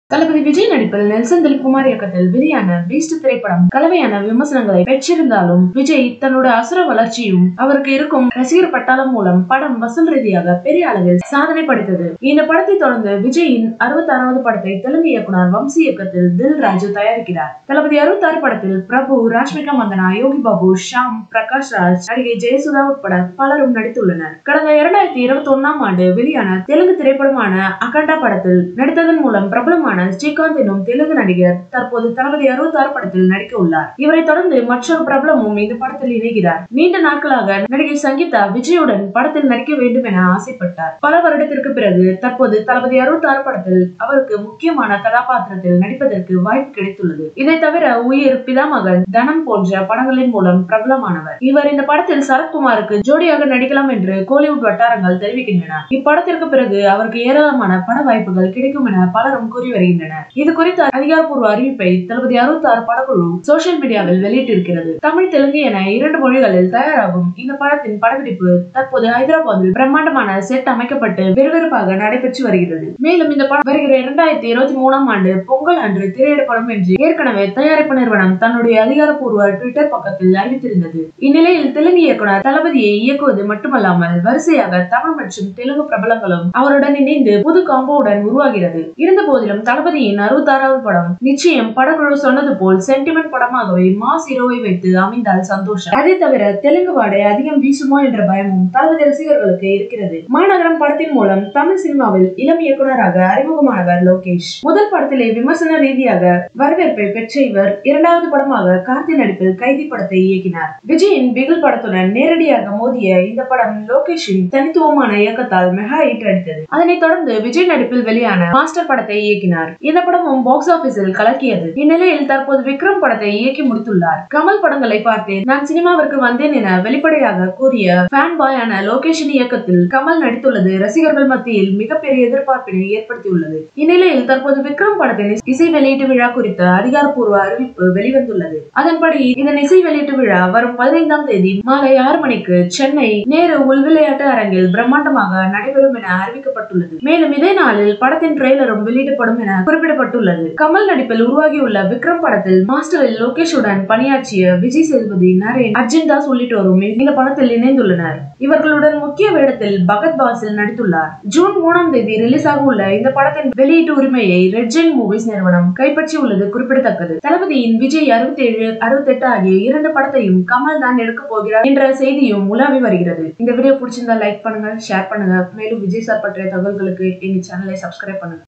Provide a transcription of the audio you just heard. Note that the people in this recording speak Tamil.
தளபதி விஜய் நடிப்பில் நெல்சன் திலீப்குமார் இயக்கத்தில் வெளியான பீஸ்ட் திரைப்படம் கலவையான விமர்சனங்களை பெற்றிருந்தாலும் விஜய் தன்னோட அசுர வளர்ச்சியும் அவருக்கு இருக்கும் ரசிகர் பட்டாளம் மூலம் படம் வசூல் ரீதியாக பெரிய அளவில் சாதனை படைத்தது இந்த படத்தை தொடர்ந்து விஜயின் அறுபத்தி ஆறாவது படத்தை தெலுங்கு இயக்குனர் வம்சி இயக்கத்தில் தில் ராஜு தயாரிக்கிறார் தளபதி அறுபத்தி ஆறு படத்தில் பிரபு ராஷ்மிகா மந்தனா யோகி பாபு ஷாம் பிரகாஷ் ராஜ் நடிகை ஜெயசுதா உட்பட பலரும் நடித்துள்ளனர் கடந்த இரண்டாயிரத்தி இருபத்தி ஒன்னாம் ஆண்டு வெளியான தெலுங்கு திரைப்படமான அகண்டா படத்தில் நடித்ததன் மூலம் பிரபலமான ஸ்ரீகாந்த் எனும் தெலுங்கு நடிகர் தற்போது தளபதி அறுபத்தி ஆறு படத்தில் நடிக்க உள்ளார் இவரை தொடர்ந்து மற்றொரு பிரபலமும் இந்த படத்தில் இணைகிறார் நீண்ட நாட்களாக நடிகை சங்கீதா விஜயுடன் படத்தில் நடிக்க வேண்டும் என ஆசைப்பட்டார் பல வருடத்திற்கு பிறகு தற்போது தளபதி அறுபத்தி ஆறு படத்தில் அவருக்கு முக்கியமான கதாபாத்திரத்தில் நடிப்பதற்கு வாய்ப்பு கிடைத்துள்ளது இதை தவிர உயிர் பிதாமகன் தனம் போன்ற படங்களின் மூலம் பிரபலமானவர் இவர் இந்த படத்தில் சரத்குமாருக்கு ஜோடியாக நடிக்கலாம் என்று கோலிவுட் வட்டாரங்கள் தெரிவிக்கின்றன இப்படத்திற்கு பிறகு அவருக்கு ஏராளமான பட வாய்ப்புகள் கிடைக்கும் என பலரும் கூறி வருகின்றனர் இது குறித்த அதிகாரப்பூர்வ அறிவிப்பை தளபதி அறுபத்தி ஆறு படக்குழு சோசியல் மீடியாவில் வெளியிட்டிருக்கிறது தமிழ் தெலுங்கு என இரண்டு மொழிகளில் தயாராகும் இந்த படத்தின் படப்பிடிப்பு தற்போது ஹைதராபாத்தில் பிரம்மாண்டமான செட் அமைக்கப்பட்டு விறுவிறுப்பாக நடைபெற்று வருகிறது மேலும் இந்த படம் வருகிற இரண்டாயிரத்தி இருபத்தி மூணாம் ஆண்டு பொங்கல் அன்று திரையிடப்படும் என்று ஏற்கனவே தயாரிப்பு நிறுவனம் தன்னுடைய அதிகாரப்பூர்வ ட்விட்டர் பக்கத்தில் அறிவித்திருந்தது இந்நிலையில் தெலுங்கு இயக்குனர் தளபதியை இயக்குவது மட்டுமல்லாமல் வரிசையாக தமிழ் மற்றும் தெலுங்கு பிரபலங்களும் அவருடன் இணைந்து புது காம்போவுடன் உருவாகிறது இருந்த போதிலும் தளபதியின் அறுபத்தாறாவது படம் நிச்சயம் படக்குழு சொன்னது போல் சென்டிமெண்ட் படமாகவே மாஸ் ஹீரோவை வைத்து அமைந்தால் சந்தோஷம் அதை தவிர தெலுங்கு வாடை அதிகம் வீசுமோ என்ற பயமும் தளபதி ரசிகர்களுக்கு இருக்கிறது மாநகரம் படத்தின் மூலம் தமிழ் சினிமாவில் இளம் இயக்குனராக அறிமுகமானவர் லோகேஷ் முதல் படத்திலே விமர்சன ரீதியாக வரவேற்பை பெற்ற இவர் இரண்டாவது படமாக கார்த்தி நடிப்பில் கைதி படத்தை இயக்கினார் விஜயின் பிகில் படத்துடன் நேரடியாக மோதிய இந்த படம் லோகேஷின் தனித்துவமான இயக்கத்தால் மெகா ஹிட் அடித்தது அதனைத் தொடர்ந்து விஜய் நடிப்பில் வெளியான மாஸ்டர் படத்தை இயக்கினார் இந்த படமும் பாக்ஸ் ஆபீஸில் கலக்கியது இந்நிலையில் தற்போது விக்ரம் படத்தை இயக்கி முடித்துள்ளார் கமல் படங்களை பார்த்தேன் நான் சினிமாவிற்கு வந்தேன் என வெளிப்படையாக கூறிய ஃபேன் பாயான லோகேஷின் இயக்கத்தில் கமல் நடித்துள்ளது ரசிகர்கள் மத்தியில் மிகப்பெரிய எதிர்பார்ப்பினை ஏற்படுத்தியுள்ளது இந்நிலையில் தற்போது விக்ரம் படத்தின் இசை வெளியீட்டு விழா குறித்த அதிகாரப்பூர்வ அறிவிப்பு வெளிவந்துள்ளது அதன்படி இதன் இசை வெளியீட்டு விழா வரும் பதினைந்தாம் தேதி மாலை ஆறு மணிக்கு சென்னை நேரு உள்விளையாட்டு அரங்கில் பிரம்மாண்டமாக நடைபெறும் என அறிவிக்கப்பட்டுள்ளது மேலும் இதே நாளில் படத்தின் ட்ரெய்லரும் வெளியிடப்படும் என குறிப்பிடப்பட்டுள்ளது கமல் நடிப்பில் உருவாகியுள்ள விக்ரம் படத்தில் மாஸ்டரில் லோகேஷுடன் பணியாற்றிய விஜய் சேதுபதி நரேன் அர்ஜுன் தாஸ் உள்ளிட்டோரும் இந்த படத்தில் இணைந்துள்ளனர் இவர்களுடன் முக்கிய வேடத்தில் பகத் பாசில் நடித்துள்ளார் ஜூன் மூணாம் தேதி ரிலீஸ் ஆக உள்ள இந்த படத்தின் வெளியீட்டு உரிமையை ரெட் ஜெயின் மூவிஸ் நிறுவனம் கைப்பற்றி உள்ளது குறிப்பிடத்தக்கது தளபதியின் விஜய் அறுபத்தி ஏழு அறுபத்தி எட்டு ஆகிய இரண்டு படத்தையும் கமல் தான் எடுக்க போகிறார் என்ற செய்தியும் உலாவி வருகிறது இந்த வீடியோ பிடிச்சிருந்தா லைக் பண்ணுங்க ஷேர் பண்ணுங்க மேலும் விஜய் சார் பற்றிய தகவல்களுக்கு எங்க சேனலை சப்ஸ்கிரைப் பண்ணுங்க